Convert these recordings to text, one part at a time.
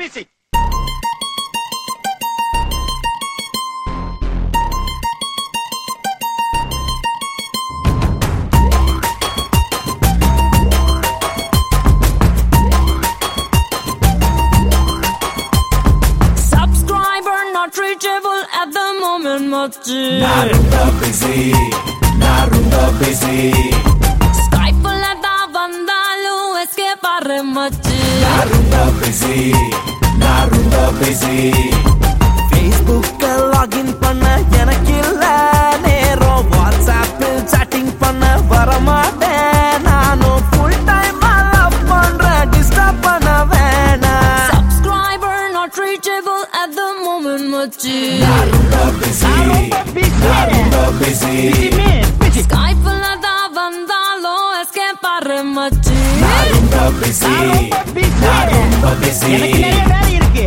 PC Subscriber not reachable at the moment மச்சி Skype-ல தான் வந்தாலும் escape ஆற மச்சி ஃபேஸ்புக்க லாகின் பண்ண எனக்கு இல்ல நேரம் வாட்ஸ்அப்பில் chatting பண்ண வரமாட்டேன் நானும் ஃபுல் டைம் லவ் பண்றேன் டிஸ்டர்ப் பண்ண வேணாம் Subscriber not reachable at the moment மச்சி Skype-ல தான் வந்தாலும் escape ஆற மச்சி எனக்கு நிறைய வேலை இருக்கு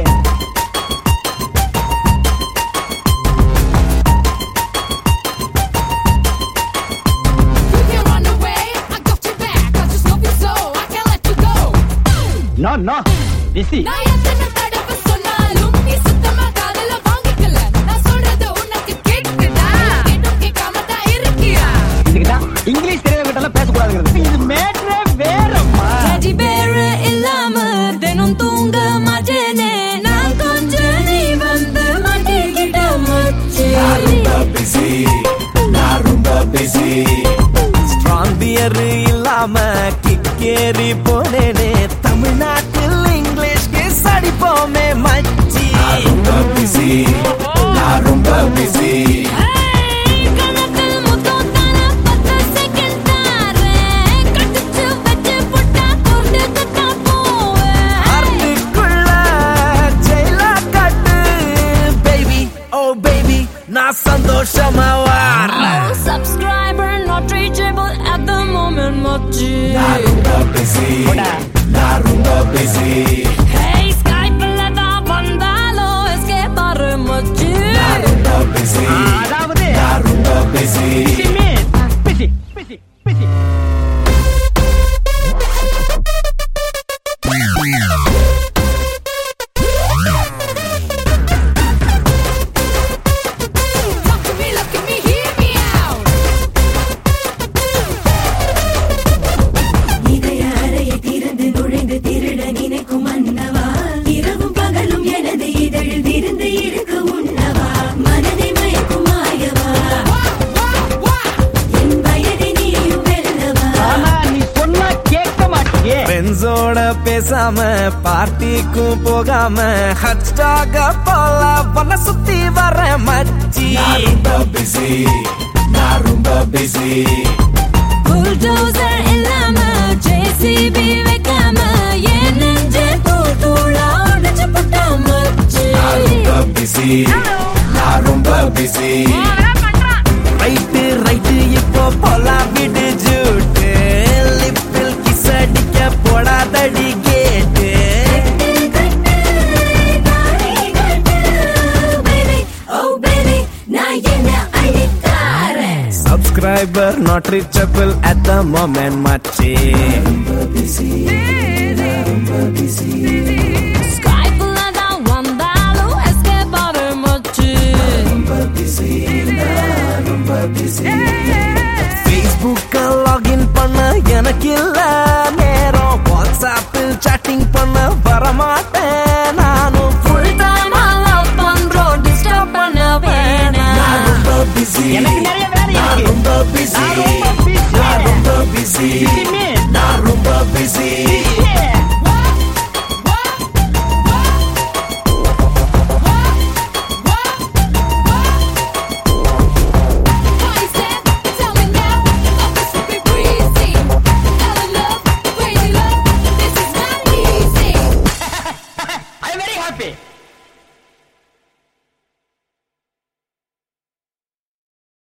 You can run away, I got your back. I just love you so, I can't let you go. No no busy நான் எத்தனை தடவை சொன்னாலும் நீ சுத்தமா காதுல வாங்கிக்கல. நான் சொல்றது உனக்கு கேக்குதா? கேட்டும் கேட்காம தான் இருக்கியா? இதுக்கு தான் இங்கிலீஷ் தெரியவங்கிட்ட எல்லாம் பேசக்கூடாதுங்கிறது இது மேட்ரே வேறம்மா Teddy bear இல்லாம தினம் தூங்க மாட்டேனே நான் கொஞ்சம் நீ வந்து மாட்டிக்கிட்ட மச்சி ஸ்ட்ராங் பியர் இல்லாம கிக்கேறி போனேனே தமிழ்நாட்டில் இங்கிலீஷ்க்கு சடிப்போமே மச்சி Hey, கணக்கில் முத்தம் தான பத்து second தாரேன். கட்டிச்சு வச்சு புட்டா தொட்டுக்கு தான் போவேன். அருக்குள்ள ஜெயிலா கட்டு பேபி ஓ பேபி நான் சந்தோஷமா வாரேன் Oh, subscriber not reachable at the moment, மச்சி. Hey, Skype-ல தான் வந்தாலும் escape ஆறு மச்சி. அதாவது busy busy busy busy Talk to me, look at me, hear me out. இதய அறையை திறந்து நுழைந்து திருட நினைக்கும் மன்னவா இரவும் பகலும் எனது இதழில் விருந்து இழுக்க உண்ணவா மனதை மயக்கும் மாயவா என் வயதை நீயும் வெல்லவா ஆனா நீ சொன்னா கேட்க மாட்டியே ஃப்ரெண்ட்ஸோட பேசாம பார்ட்டிக்கும் போகாம ஹச்டாக போல பண்ண சுத்தி வர மச்சி bulldozer இல்லாம JCB வைக்காம என் நெஞ்ச தூள் தூளா உடைச்சு போட்டா மச்சி. ரைட்டு ரைட்டு இப்போ போலாம் விடு ஜூட்டு லிப்பில் கிஸ் அடிக்க போடாதடி கேட்டு Oh baby, நான் என்ன அழித்தாரேன் subscriber not reachable at the moment மச்சி